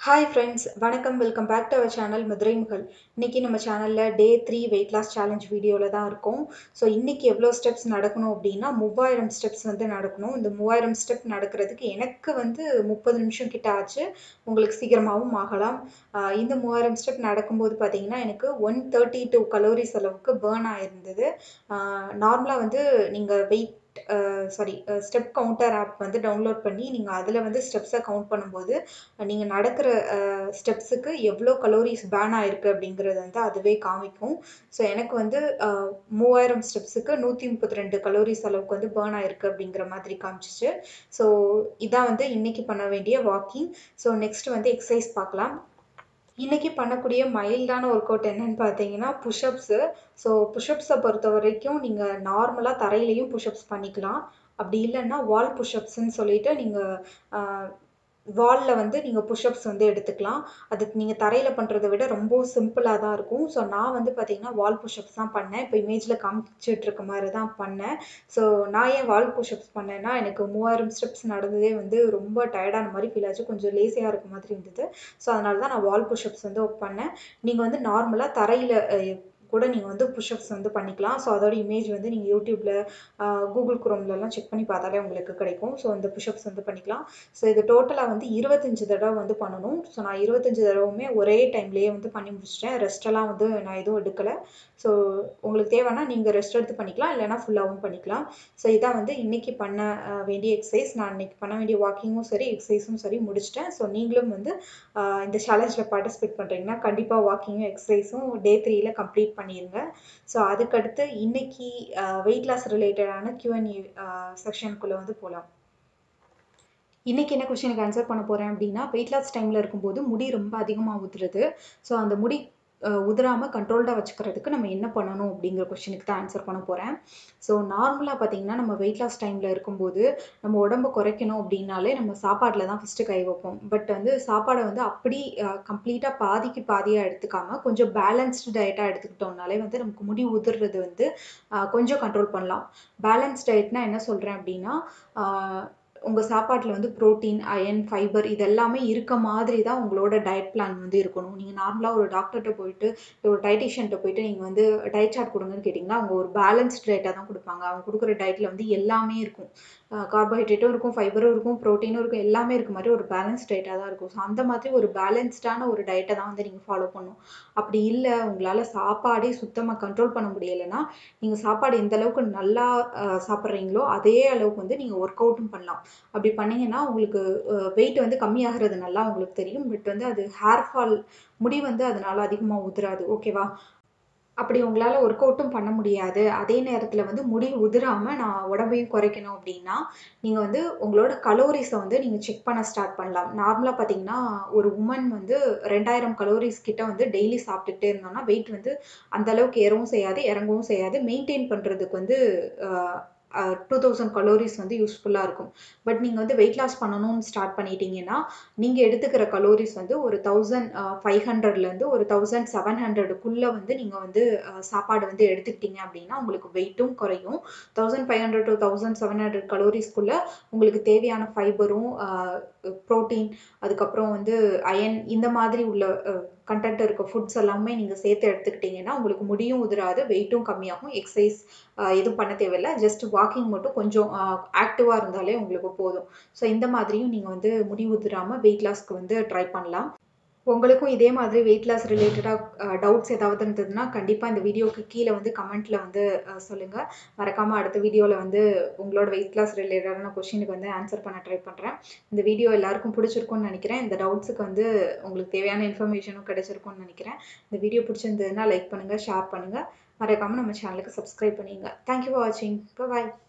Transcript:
hi friends வணக்கம் welcome back to our channel Madurai மகள் இன்னைக்கு நம்ம சேனலில் day three weight loss challenge வீடியோவில் தான் இருக்கோம் ஸோ இன்னைக்கு எவ்வளோ ஸ்டெப்ஸ் நடக்கணும் அப்படின்னா மூவாயிரம் ஸ்டெப்ஸ் வந்து நடக்கணும் இந்த மூவாயிரம் ஸ்டெப் நடக்கிறதுக்கு எனக்கு வந்து முப்பது நிமிஷம் கிட்ட ஆச்சு உங்களுக்கு சீக்கிரமாகவும் ஆகலாம் ஆஹ் இந்த மூவாயிரம் ஸ்டெப் நடக்கும்போது பார்த்தீங்கன்னா எனக்கு ஒன் தேர்ட்டி டூ கலோரிஸ் அளவுக்கு பேர்ன் ஆயிருந்தது நார்மலாக வந்து நீங்கள் weight sorry step counter app வந்து டவுன்லோட் பண்ணி நீங்கள் அதில் வந்து ஸ்டெப்ஸை கவுண்ட் பண்ணும்போது நீங்கள் நடக்கிற ஸ்டெப்ஸுக்கு எவ்வளோ கலோரிஸ் பேன் ஆயிருக்கு அப்படிங்கிறது வந்து அதுவே காமிக்கும் ஸோ எனக்கு வந்து அஹ், மூவாயிரம் ஸ்டெப்ஸுக்கு நூற்றி முப்பத்தி ரெண்டு கலோரிஸ் அளவுக்கு வந்து பேர்ன் ஆயிருக்கு அப்படிங்கிற மாதிரி காமிச்சிச்சு ஸோ இதான் வந்து இன்னைக்கு பண்ண வேண்டிய வாக்கிங் ஸோ நெக்ஸ்ட் வந்து எக்ஸசைஸ் பார்க்கலாம் இன்னைக்கு பண்ணக்கூடிய மைல்டான ஒர்க் அவுட் என்னன்னு பார்த்தீங்கன்னா புஷ்அப்ஸு ஸோ புஷ்அப்ஸை பொறுத்த வரைக்கும் நீங்கள் நார்மலாக தரையிலையும் புஷ்அப்ஸ் பண்ணிக்கலாம் அப்படி இல்லைன்னா வால் புஷ்அப்ஸ்ன்னு சொல்லிட்டு நீங்கள் வாலில் வந்து நீங்கள் புஷ்அப்ஸ் வந்து எடுத்துக்கலாம் அது நீங்கள் தரையில் பண்ணுறதை விட ரொம்ப சிம்பிளாக தான் இருக்கும் ஸோ நான் வந்து பார்த்தீங்கன்னா வால் புஷ்அப்ஸ் தான் பண்ணேன் இப்போ இமேஜில் காமிச்சிட்டு இருக்க மாதிரி தான் பண்ணேன் ஸோ நான் ஏன் வால் புஷ்அப்ஸ் பண்ணேன்னா எனக்கு மூவாயிரம் ஸ்டெப்ஸ் நடந்ததே வந்து ரொம்ப டயர்டான மாதிரி ஃபீல் ஆச்சு கொஞ்சம் லேசியாக இருக்க மாதிரி இருந்தது ஸோ அதனால தான் நான் வால் புஷ்அப்ஸ் வந்து பண்ணேன் நீங்கள் வந்து நார்மலாக தரையில் கூட நீங்கள் வந்து புஷ்அப்ஸ் வந்து பண்ணிக்கலாம் ஸோ அதோட இமேஜ் வந்து நீங்கள் யூடியூப்பில் கூகுள் குரோம்லலாம் செக் பண்ணி பார்த்தாலே உங்களுக்கு கிடைக்கும் ஸோ அந்த புஷ்அப்ஸ் வந்து பண்ணிக்கலாம் ஸோ இது டோட்டலாக வந்து இருபத்தஞ்சு தடவை வந்து பண்ணணும் ஸோ நான் இருபத்தஞ்சு தடவையுமே ஒரே டைம்லேயே வந்து பண்ணி முடிச்சிட்டேன் ரெஸ்டெல்லாம் வந்து நான் எதுவும் எடுக்கலை ஸோ உங்களுக்கு தேவைன்னா நீங்கள் ரெஸ்ட் எடுத்து பண்ணிக்கலாம் இல்லைனா ஃபுல்லாகவும் பண்ணிக்கலாம் ஸோ இதான் வந்து இன்னைக்கு பண்ண அஹ், வேண்டிய எக்ஸசைஸ் நான் இன்னைக்கு பண்ண வேண்டிய வாக்கிங்கும் சரி எக்ஸசைஸும் சரி முடிச்சிட்டேன் ஸோ நீங்களும் வந்து ஆஹ், இந்த சேலஞ்சில் பார்ட்டிசிபேட் பண்ணுறீங்கன்னா கண்டிப்பாக வாக்கிங்கும் எக்ஸசைஸும் டே த்ரீல கம்ப்ளீட் பண்ணிடுங்க ஸோ அதுக்கடுத்து இன்னைக்கு வெயிட் லாஸ் ரிலேட்டடான கியூஎன்ஏ செக்ஷனுக்குள்ளே வந்து போகலாம் இன்னைக்கு என்ன கொஸ்டினுக்கு ஆன்சர் பண்ண போகிறேன் அப்படின்னா வெயிட் லாஸ் டைமில் இருக்கும்போது முடி ரொம்ப அதிகமாக உதுருது ஸோ அந்த முடி அஹ், உதிராம கண்ட்ரோல்டாக வச்சுக்கிறதுக்கு நம்ம என்ன பண்ணணும் அப்படிங்கிற கொஸ்டினுக்கு தான் ஆன்சர் பண்ண போகிறேன் ஸோ நார்மலாக பார்த்தீங்கன்னா நம்ம வெயிட் லாஸ் டைமில் இருக்கும்போது நம்ம உடம்ப குறைக்கணும் அப்படின்னாலே நம்ம சாப்பாட்டில் தான் ஃபஸ்ட்டு கை வைப்போம் பட் வந்து சாப்பாடை வந்து அப்படி கம்ப்ளீட்டாக பாதிக்கு பாதியாக எடுத்துக்காம கொஞ்சம் பேலன்ஸ்டு டயட்டாக எடுத்துக்கிட்டோம்னாலே வந்து நமக்கு முடி உதிர்றது வந்து அஹ், கொஞ்சம் கண்ட்ரோல் பண்ணலாம் பேலன்ஸ் டயட்னா என்ன சொல்கிறேன் அப்படின்னா ஆஹ், உங்கள் சாப்பாட்டில் வந்து புரோட்டீன் அயன் ஃபைபர் இதெல்லாமே இருக்க மாதிரி தான் உங்களோட டயட் பிளான் வந்து இருக்கணும் நீங்கள் நார்மலாக ஒரு டாக்டர்கிட்ட போயிட்டு இல்லை ஒரு டயட்டிஷியன்ட்ட போயிட்டு நீங்கள் வந்து டயட் சார்ட் கொடுங்கன்னு கேட்டிங்கன்னா அவங்க ஒரு பேலன்ஸ்ட் டயட்டாக தான் கொடுப்பாங்க அவங்க கொடுக்குற டயட்டில் வந்து எல்லாமே இருக்கும் கார்போஹைட்ரேட்டும் இருக்கும் ஃபைபரும் இருக்கும் ப்ரோட்டீனும் இருக்கும் எல்லாமே இருக்க மாதிரி ஒரு பேலன்ஸ் டயட்டாக தான் இருக்கும் ஸோ அந்த மாதிரி ஒரு பேலன்ஸ்டான ஒரு டயட்டை தான் வந்து நீங்கள் ஃபாலோ பண்ணணும் அப்படி இல்லை உங்களால் சாப்பாடே சுத்தமாக கண்ட்ரோல் பண்ண முடியலைன்னா நீங்கள் சாப்பாடு எந்த அளவுக்கு நல்லா அஹ், சாப்பிட்றீங்களோ அதே அளவுக்கு வந்து நீங்கள் ஒர்க் அவுட்டும் பண்ணலாம் அப்படி பண்ணீங்கன்னா உங்களுக்கு வெயிட் வந்து கம்மியாகிறது நல்லா உங்களுக்கு தெரியும் பட் வந்து அது ஹேர் ஃபால் முடி வந்து அதனால அதிகமாக உதிராது ஓகேவா அப்படி உங்களால் ஒர்க் அவுட்டும் பண்ண முடியாது அதே நேரத்தில் வந்து முடி உதிராமல் நான் உடம்பையும் குறைக்கணும் அப்படின்னா நீங்கள் வந்து உங்களோட கலோரிஸை வந்து நீங்கள் செக் பண்ண ஸ்டார்ட் பண்ணலாம் நார்மலாக பார்த்தீங்கன்னா ஒரு உமன் வந்து ரெண்டாயிரம் கலோரிஸ் கிட்ட வந்து டெய்லி சாப்பிட்டுட்டே இருந்தோம்னா வெயிட் வந்து அந்த அளவுக்கு ஏறவும் செய்யாது இறங்கவும் செய்யாது மெயின்டைன் பண்ணுறதுக்கு வந்து டூ தௌசண்ட் கலோரிஸ் வந்து யூஸ்ஃபுல்லாக இருக்கும் பட் நீங்கள் வந்து வெயிட் லாஸ் பண்ணணும்னு ஸ்டார்ட் பண்ணிட்டீங்கன்னா நீங்கள் எடுத்துக்கிற கலோரிஸ் வந்து ஒரு தௌசண்ட் ஃபைவ் ஹண்ட்ரட்லேருந்து ஒரு தௌசண்ட் செவன் ஹண்ட்ரடுக்குள்ளே வந்து நீங்கள் வந்து அஹ், சாப்பாடு வந்து எடுத்துக்கிட்டீங்க அப்படின்னா உங்களுக்கு வெயிட்டும் குறையும் thousand five hundred to thousand seven hundred கலோரிஸ்க்குள்ளே உங்களுக்கு தேவையான ஃபைபரும் ப்ரோட்டீன் அதுக்கப்புறம் வந்து அயன் இந்த மாதிரி உள்ள கண்டென்ட் இருக்க ஃபுட்ஸ் எல்லாமே நீங்கள் சேர்த்து எடுத்துக்கிட்டீங்கன்னா உங்களுக்கு முடியும் உதிராது வெயிட்டும் கம்மியாகும் எக்ஸசைஸ் எதுவும் பண்ண தேவையில்லை ஜஸ்ட் வாக்கிங் மட்டும் கொஞ்சம் ஆக்டிவாக இருந்தாலே உங்களுக்கு போதும் ஸோ இந்த மாதிரியும் நீங்கள் வந்து முடி உதிராமல் வெயிட் லாஸ்க்கு வந்து ட்ரை பண்ணலாம் உங்களுக்கும் இதே மாதிரி வெயிட் லாஸ் ரிலேட்டடாக டவுட்ஸ் ஏதாவது இருந்ததுன்னா கண்டிப்பாக இந்த வீடியோக்கு கீழே வந்து கமெண்ட்டில் வந்து அஹ், சொல்லுங்க மறக்காமல் அடுத்த வீடியோவில் வந்து உங்களோட வெயிட் லாஸ் ரிலேட்டடான கொஷினுக்கு வந்து ஆன்சர் பண்ண ட்ரை பண்ணுறேன் இந்த வீடியோ எல்லாருக்கும் பிடிச்சிருக்கும்னு நினைக்கிறேன் இந்த டவுட்ஸுக்கு வந்து உங்களுக்கு தேவையான இன்ஃபர்மேஷனும் கிடைச்சிருக்கும்னு நினைக்கிறேன் இந்த வீடியோ பிடிச்சிருந்ததுன்னா லைக் பண்ணுங்கள் ஷேர் பண்ணுங்கள் மறக்காமல் நம்ம சேனலுக்கு சப்ஸ்கிரைப் பண்ணிங்க தேங்க்யூ ஃபார் வாட்சிங் பாய்